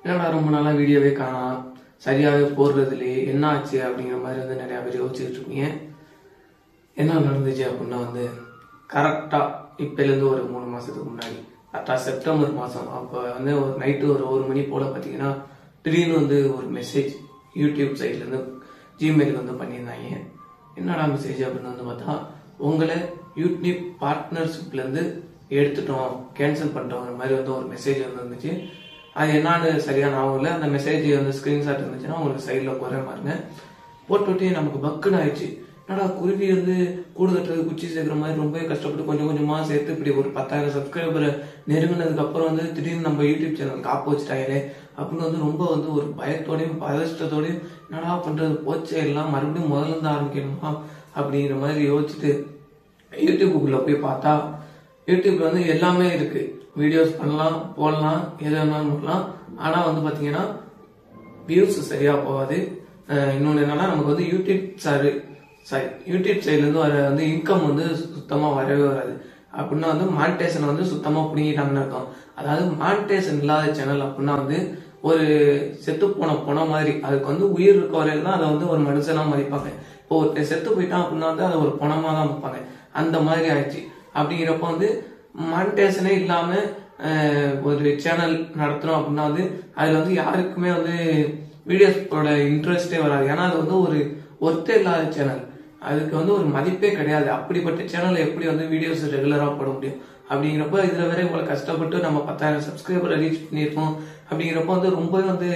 என்னடா ரொம்ப நாளா வீடியோவே காணோம் சரியாவே போடுறது இல்லையே என்ன ஆச்சு அப்படிங்கிற மாதிரி வந்து நிறைய பேர் யோசிச்சுட்டு இருக்கீங்க என்ன நடந்துச்சு அப்படின்னா வந்து கரெக்டா இப்போலேருந்து ஒரு மூணு மாசத்துக்கு முன்னாடி கரெக்டாக செப்டம்பர் மாதம் அப்போ வந்து ஒரு நைட்டு ஒரு ஒரு மணி போல் பார்த்தீங்கன்னா திடீர்னு வந்து ஒரு மெசேஜ் யூடியூப் சைட்லேருந்து ஜிமெயிலுக்கு வந்து பண்ணியிருந்தாங்க என்னடா மெசேஜ் அப்படின்னு வந்து பார்த்தா உங்களை யூடியூப் பார்ட்னர்ஷிப்லேருந்து எடுத்துட்டோம் கேன்சல் பண்ணிட்டோங்கிற மாதிரி வந்து ஒரு மெசேஜ் வந்து இருந்துச்சு அது என்னன்னு சரியா ஞாபகம் இல்லை அந்த மெசேஜ் வந்து ஸ்க்ரீன்ஷாட் இருந்துச்சுன்னா உங்களுக்கு சைடில் குறை பாருங்க போட்டுவிட்டு நமக்கு பக்குன்னு ஆயிடுச்சு என்னடா குருவி வந்து கூடு கட்டுறது குச்சி சேர்க்குற மாதிரி ரொம்ப கஷ்டப்பட்டு கொஞ்சம் கொஞ்சமா சேர்த்து இப்படி ஒரு பத்தாயிரம் சப்ஸ்கிரைபர் நெருங்கினதுக்கு அப்புறம் வந்து திடீர்னு நம்ம யூடியூப் சேனல் காப்பு வச்சுட்டாங்களே அப்படின்னு வந்து ரொம்ப வந்து ஒரு பயத்தோடையும் பதஷ்டத்தோடையும் என்னடா பண்றது போச்சே எல்லாம் மறுபடியும் முதல்ல இருந்து ஆரம்பிக்கணுமா அப்படிங்கிற மாதிரி யோசிச்சுட்டு யூடியூப்புக்குள்ள போய் பார்த்தா யூடியூப்ல வந்து எல்லாமே இருக்கு வீடியோஸ் பண்ணலாம் போடலாம் எது வேணாலும் பண்ணலாம் ஆனா வந்து பாத்தீங்கன்னா வியூஸ் சரியா போகாது அஹ் இன்னொன்னு என்னன்னா நமக்கு வந்து யூடியூப் சார் சாரி யூடியூப் சைட்ல இருந்து வர வந்து இன்கம் வந்து சுத்தமா வரவே வராது அப்படின்னா வந்து மானிட்டேஷன் வந்து சுத்தமா பிடிங்கிட்டாங்கன்னு அர்த்தம் அதாவது மானிட்டேஷன் இல்லாத சேனல் அப்படின்னா வந்து ஒரு செத்து போன பணம் மாதிரி அதுக்கு வந்து உயிர் இருக்க வரையில தான் அதை வந்து ஒரு மனுஷனா மதிப்பாங்க இப்போ ஒருத்தன் செத்து போயிட்டான் அப்படின்னா வந்து அதை ஒரு பணமா தான் பார்ப்பாங்க அந்த மாதிரி ஆயிடுச்சு அப்படிங்கிறப்ப வந்து மானிட்டேஷனே இல்லாம அஹ், ஒரு சேனல் நடத்துறோம் அப்படின்னா வந்து அதுல வந்து யாருக்குமே வந்து வீடியோஸோட இன்ட்ரெஸ்டே வராது ஏன்னா அது வந்து ஒரு ஒர்த்தே இல்லாத சேனல் அதுக்கு வந்து ஒரு மதிப்பே கிடையாது அப்படிப்பட்ட சேனல்ல எப்படி வந்து வீடியோஸ் ரெகுலரா போட முடியும் அப்படிங்கிறப்ப இதுல வேற இவ்வளவு கஷ்டப்பட்டு நம்ம பத்தாயிரம் சப்ஸ்கிரைபரை ரீச் பண்ணியிருக்கோம் அப்படிங்கிறப்ப வந்து ரொம்பவே வந்து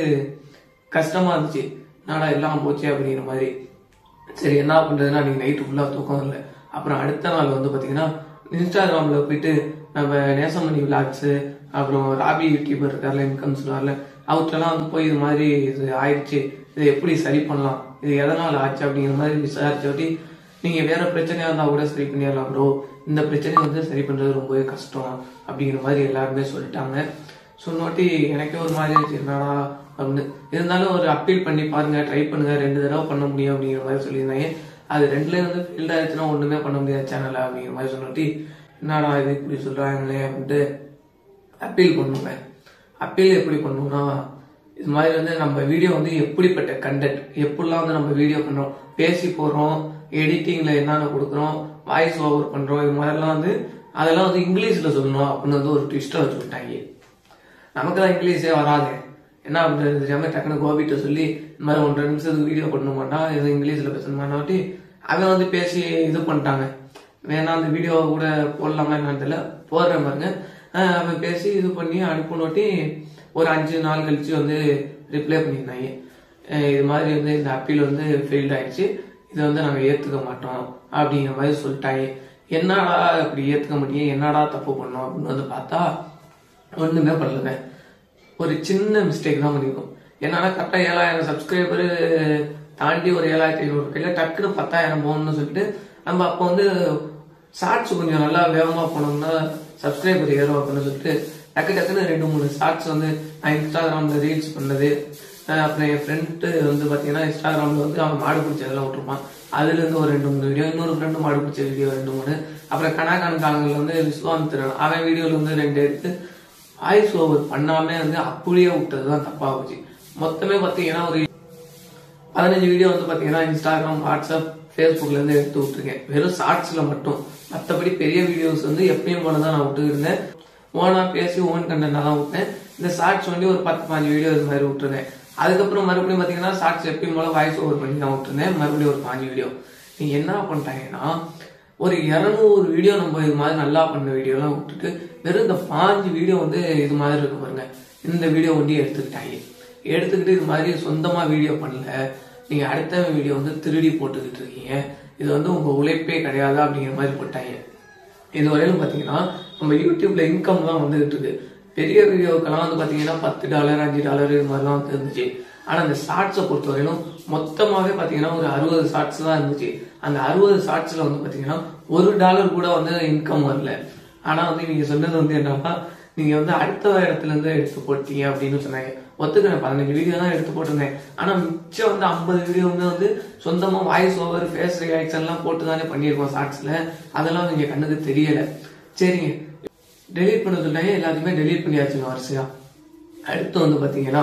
கஷ்டமா இருந்துச்சு நாடா எல்லாம் போச்சு அப்படிங்கிற மாதிரி சரி என்ன பண்றதுன்னா நீங்க நைட்டு ஃபுல்லா தூக்கம் இல்லை அப்புறம் அடுத்த நாள் வந்து பாத்தீங்கன்னா இன்ஸ்டாகிராம்ல போயிட்டு நம்ம நேசமணி விளாக்ஸ் அப்புறம் ராபி யூடியூபர் இருக்கார்ல இன்கம் சொல்லுவார்ல அவர்கிட்டலாம் வந்து போய் இது மாதிரி இது ஆயிடுச்சு இதை எப்படி சரி பண்ணலாம் இது எதனால ஆச்சு அப்படிங்கிற மாதிரி விசாரிச்சோட்டி நீங்க வேற பிரச்சனையா இருந்தா கூட சரி பண்ணிடலாம் ப்ரோ இந்த பிரச்சனையை வந்து சரி பண்றது ரொம்பவே கஷ்டம் அப்படிங்கிற மாதிரி எல்லாருமே சொல்லிட்டாங்க சொன்னோட்டி எனக்கே ஒரு மாதிரி இருந்துச்சு என்னடா அப்படின்னு இருந்தாலும் ஒரு அப்பீல் பண்ணி பாருங்க ட்ரை பண்ணுங்க ரெண்டு தடவை பண்ண முடியும் அப்படிங்கிற மாதிரி சொல்லியிருந்தாங்க அது ரெண்டுலயும் வந்து ஃபீல்ட் ஆயிடுச்சுன்னா ஒண்ணுமே பண்ண முடியாது சேனல் அப்படிங்கிற மாதிரி சொன்னோட்டி என்னடா இது இப்படி சொல்றாங்களே அப்படின்ட்டு அப்பீல் பண்ணுவேன் அப்பீல் எப்படி பண்ணுவோம்னா இது மாதிரி வந்து நம்ம வீடியோ வந்து எப்படிப்பட்ட கண்டென்ட் எப்படிலாம் வந்து நம்ம வீடியோ பண்றோம் பேசி போடுறோம் எடிட்டிங்ல என்னென்ன கொடுக்குறோம் வாய்ஸ் ஓவர் பண்றோம் இது மாதிரிலாம் வந்து அதெல்லாம் வந்து இங்கிலீஷ்ல சொல்லணும் அப்படின்னு வந்து ஒரு ட்விஸ்ட்டை வச்சு விட்டாங்க நமக்கு தான் இங்கிலீஷே வராது என்ன பண்றது தெரியாம டக்குனு கோபிட்ட சொல்லி இந்த மாதிரி ஒன்றரை நிமிஷத்துக்கு வீடியோ பண்ண மாட்டான் இது இங்கிலீஷ்ல பேசணுமாட்டி அவன் வந்து பேசி இது பண்ணிட்டாங்க வேணா அந்த வீடியோ கூட போடலாமா என்னன்னு தெரியல போடுறேன் பாருங்க ஆஹ் அவன் பேசி இது பண்ணி அனுப்பினோட்டி ஒரு அஞ்சு நாள் கழிச்சு வந்து ரிப்ளை பண்ணியிருந்தாங்க அஹ் இது மாதிரி வந்து இந்த அப்பீல் வந்து ஃபெயில்ட் ஆயிடுச்சு இதை வந்து நாங்கள் ஏற்றுக்க மாட்டோம் அப்படிங்கிற மாதிரி சொல்லிட்டாங்க என்னடா இப்படி ஏற்றுக்க மாட்டீங்க என்னடா தப்பு பண்ணோம் அப்படின்னு வந்து பார்த்தா ஒண்ணுமே பண்ணலங்க ஒரு சின்ன மிஸ்டேக் தான் பண்ணிருக்கோம் என்னன்னா கரெக்டாக ஏழாயிரம் சப்ஸ்கிரைபர் தாண்டி ஒரு ஏழாயிரத்தி ஐநூறு கையில டக்குன்னு பத்தாயிரம் போகணும்னு சொல்லிட்டு நம்ம அப்போ வந்து ஷார்ட்ஸ் கொஞ்சம் நல்லா வேகமா போனோம்னா சப்ஸ்கிரைபர் ஏறும் அப்படின்னு சொல்லிட்டு டக்கு டக்குன்னு ரெண்டு மூணு ஷார்ட்ஸ் வந்து நான் இன்ஸ்டாகிராம்ல ரீல்ஸ் பண்ணது அஹ் அப்புறம் என் ஃப்ரெண்டு வந்து பாத்தீங்கன்னா இன்ஸ்டாகிராம்ல வந்து அவன் மாடு பிடிச்சதெல்லாம் விட்டுருப்பான் அதுல இருந்து ஒரு ரெண்டு மூணு வீடியோ இன்னொரு ஃப்ரெண்டு மாடு பிடிச்ச வீடியோ ரெண்டு மூணு அப்புறம் கனாக்கான காலங்கள்ல வந்து விஸ்வாமித்திரன் அவன் வீடியோல வந்து ரெண்டு எடுத்து வாய்ஸ் ஓவர் பண்ணாம வந்து அப்படியே விட்டதுதான் தப்பா போச்சு மொத்தமே பாத்தீங்கன்னா ஒரு பதினஞ்சு வீடியோ வந்து பாத்தீங்கன்னா இன்ஸ்டாகிராம் வாட்ஸ்அப் ஃபேஸ்புக்ல இருந்து எடுத்து விட்டுருக்கேன் வெறும் ஷார்ட்ஸ்ல மட்டும் மற்றபடி பெரிய வீடியோஸ் வந்து எப்பயும் போல தான் நான் விட்டு இருந்தேன் ஓனா பேசி ஓன் கண்டென்ட் தான் விட்டேன் இந்த ஷார்ட்ஸ் வந்து ஒரு பத்து பாஞ்சு வீடியோ இது மாதிரி விட்டுருந்தேன் அதுக்கப்புறம் மறுபடியும் பாத்தீங்கன்னா ஷார்ட்ஸ் எப்பயும் போல வாய்ஸ் ஓவர் பண்ணி நான் விட்டுருந்தேன் மறுபடியும் ஒரு பாஞ்சு வீடியோ நீங்க என்ன பண்ணிட்டாங்கன்னா ஒரு இருநூறு வீடியோ நம்ம இது மாதிரி நல்லா பண்ண வீடியோலாம் விட்டுட்டு வெறும் இந்த பாஞ்சு வீடியோ வந்து இது மாதிரி இருக்கு பாருங்க இந்த வீடியோ ஒண்டி எடுத்துக்கிட்டாங்க எடுத்துக்கிட்டு இது மாதிரி சொந்தமா வீடியோ பண்ணல நீங்க அடுத்த வீடியோ வந்து திருடி போட்டுக்கிட்டு இருக்கீங்க இது வந்து உங்க உழைப்பே கிடையாது அப்படிங்கிற மாதிரி போட்டாங்க இது வரையிலும் பாத்தீங்கன்னா நம்ம யூடியூப்ல இன்கம் தான் வந்துகிட்டு இருக்கு பெரிய வீடியோக்கெல்லாம் வந்து பாத்தீங்கன்னா பத்து டாலர் அஞ்சு டாலர் இது மாதிரிலாம் வந்து இருந்துச்சு ஆனா அந்த ஷார்ட்ஸை பொறுத்தவரையிலும் மொத்தமாவே பாத்தீங்கன்னா ஒரு அறுபது ஷார்ட்ஸ் தான் இருந்துச்சு அந்த அறுபது ஷார்ட்ஸ்ல வந்து பாத்தீங்கன்னா ஒரு டாலர் கூட வந்து இன்கம் வரல ஆனா வந்து நீங்க சொன்னது வந்து என்னன்னா நீங்க வந்து அடுத்த இடத்துல இருந்து எடுத்து போட்டீங்க அப்படின்னு சொன்னாங்க ஒத்துக்கிறேன் பதினஞ்சு வீடியோ தான் எடுத்து போட்டிருந்தேன் ஆனா மிச்சம் வந்து ஐம்பது வீடியோ வந்து வந்து சொந்தமா வாய்ஸ் ஓவர் ஃபேஸ் ரியாக்ஷன் எல்லாம் போட்டு தானே பண்ணியிருக்கோம் ஷார்ட்ஸ்ல அதெல்லாம் நீங்க கண்ணுக்கு தெரியல சரிங்க டெலீட் பண்ண சொன்னாங்க எல்லாத்தையுமே டெலீட் பண்ணியாச்சுங்க வரிசையா அடுத்து வந்து பார்த்தீங்கன்னா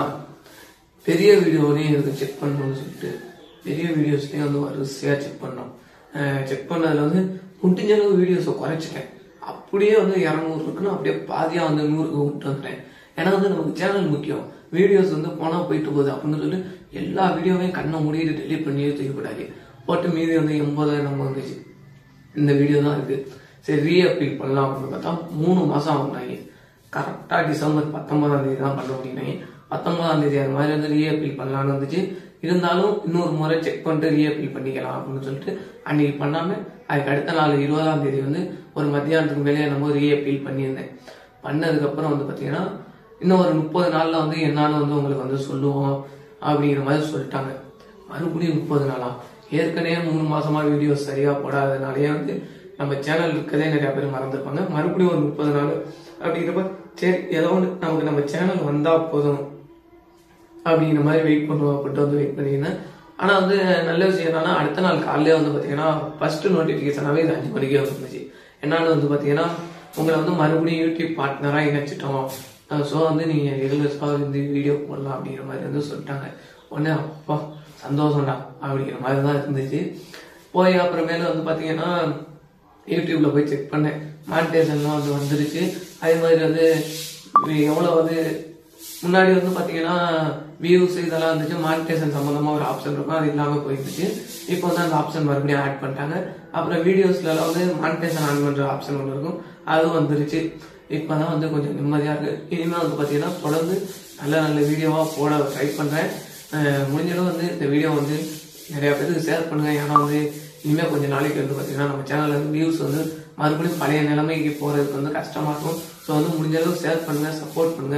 பெரிய வீடியோலையும் எனக்கு செக் பண்ணணும்னு சொல்லிட்டு பெரிய வீடியோஸ்லையும் வந்து வரிசையாக செக் பண்ணோம் செக் பண்ணதில் வந்து முடிஞ்ச அளவு வீடியோஸை குறைச்சிட்டேன் அப்படியே வந்து இரநூறு இருக்குன்னு அப்படியே பாதியாக வந்து நூறுக்கு விட்டு வந்துட்டேன் ஏன்னா வந்து நமக்கு சேனல் முக்கியம் வீடியோஸ் வந்து போனால் போயிட்டு போகுது அப்படின்னு சொல்லிட்டு எல்லா வீடியோவையும் கண்ணை மூடிட்டு டெலிட் பண்ணியே தூக்கக்கூடாது போட்டு மீதி வந்து எண்பதாயிரம் வந்துச்சு இந்த வீடியோ தான் இருக்கு சரி ரீஅப்பீல் பண்ணலாம் அப்படின்னு பார்த்தா மூணு மாசம் ஆகுனாங்க கரெக்டா டிசம்பர் பத்தொன்பதாம் தேதி தான் பண்ண முடியினாங்க பத்தொன்பதாம் தேதி அது மாதிரி வந்து ரீஅப்பீல் பண்ணலாம்னு வந்துச்சு இருந்தாலும் இன்னொரு முறை செக் பண்ணிட்டு ரீஅப்பீல் பண்ணிக்கலாம் அப்படின்னு சொல்லிட்டு அன்னைக்கு பண்ணாம அதுக்கு அடுத்த நாள் இருபதாம் தேதி வந்து ஒரு மத்தியானத்துக்கு மேலே நம்ம ரீஅப்பீல் பண்ணியிருந்தேன் பண்ணதுக்கு அப்புறம் வந்து பாத்தீங்கன்னா இன்னும் ஒரு முப்பது நாள்ல வந்து என்னன்னு வந்து உங்களுக்கு வந்து சொல்லுவோம் அப்படிங்கிற மாதிரி சொல்லிட்டாங்க மறுபடியும் முப்பது நாளா ஏற்கனவே மூணு மாசமா வீடியோஸ் சரியா போடாதனாலயே வந்து நம்ம சேனல் இருக்கதே நிறைய பேர் மறந்துருப்பாங்க மறுபடியும் ஒரு முப்பது நாள் அப்படிங்கிறப்ப சரி ஏதோ ஒன்று நமக்கு நம்ம சேனல் வந்தா போதும் அப்படிங்கிற மாதிரி வெயிட் பண்ணுவோம் அப்படின்ட்டு வந்து வெயிட் பண்ணியிருந்தேன் ஆனா வந்து நல்ல விஷயம் என்னன்னா அடுத்த நாள் காலையிலே வந்து பாத்தீங்கன்னா ஃபர்ஸ்ட் நோட்டிபிகேஷனாவே இது அஞ்சு மணிக்கே வந்துருந்துச்சு என்னன்னு வந்து பாத்தீங்கன்னா உங்களை வந்து மறுபடியும் யூடியூப் பார்ட்னரா இணைச்சிட்டோம் ஸோ வந்து நீங்க ரெகுலர்ஸாக வந்து வீடியோ போடலாம் அப்படிங்கிற மாதிரி வந்து சொல்லிட்டாங்க உடனே அப்பா சந்தோஷம்டா அப்படிங்கிற மாதிரி தான் இருந்துச்சு போய் அப்புறமேல வந்து பாத்தீங்கன்னா யூடியூப்ல போய் செக் பண்ணேன் மானிட்டேஷன்லாம் வந்து வந்துருச்சு அதே மாதிரி வந்து எவ்வளோ வந்து முன்னாடி வந்து பாத்தீங்கன்னா வியூஸ் இதெல்லாம் வந்துச்சு மானிட்டேஷன் சம்பந்தமா ஒரு ஆப்ஷன் இருக்கும் அது இல்லாம போயிருந்துச்சு இப்போ வந்து அந்த ஆப்ஷன் மறுபடியும் ஆட் பண்ணிட்டாங்க அப்புறம் வீடியோஸ்ல எல்லாம் வந்து மானிட்டேஷன் ஆன் பண்ற ஆப்ஷன் ஒன்று இருக்கும் அதுவும் வந்துருச்சு இப்பதான் வந்து கொஞ்சம் நிம்மதியா இருக்கு இனிமே வந்து பாத்தீங்கன்னா தொடர்ந்து நல்ல நல்ல வீடியோவா போட ட்ரை பண்றேன் அஹ் முடிஞ்ச அளவு வந்து இந்த வீடியோ வந்து நிறைய பேருக்கு ஷேர் பண்ணுங்க ஏன்னா வந்து இனிமே கொஞ்சம் நாளைக்கு வந்து பாத்தீங்கன்னா நம்ம சேனல்ல வந்து வியூஸ் வந்து மறுபடியும் பழைய நிலைமைக்கு போறதுக்கு வந்து கஷ்டமா இருக்கும் ஸோ வந்து முடிஞ்ச அளவு ஷேர் பண்ணுங்க சப்போர்ட் பண்ணுங்க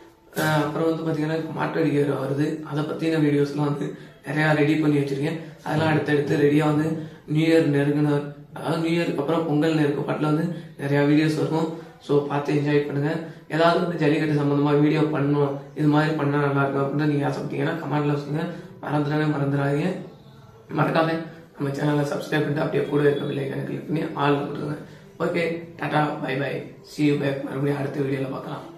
அஹ் அப்புறம் வந்து பாத்தீங்கன்னா மாட்டு அடிக்கிற வருது அதை பத்தின வீடியோஸ்லாம் வந்து நிறைய ரெடி பண்ணி வச்சிருக்கேன் அதெல்லாம் அடுத்தடுத்து ரெடியா வந்து நியூ இயர் நெருங்கின அதாவது நியூ இயருக்கு அப்புறம் பொங்கல் நெருக்க பாட்டில் வந்து நிறைய வீடியோஸ் இருக்கும் ஸோ பார்த்து என்ஜாய் பண்ணுங்க ஏதாவது வந்து ஜல்லிக்கட்டு சம்பந்தமா வீடியோ பண்ணணும் இது மாதிரி பண்ணா நல்லா இருக்கும் அப்படின்னு நீங்க ஆசைப்பட்டீங்கன்னா கமெண்ட்ல சொல்லுங்க மறந்துடவே மறந்துடாதீங்க மறக்காம நம்ம சேனலை சப்ஸ்கிரைப் பண்ணிட்டு அப்படியே கூட இருக்க வில்லைக்கான கிளிக் பண்ணி ஆள் கொடுங்க okay tata bye bye see you back மறுபடியும் அடுத்த வீடியோல பார்க்கலாம்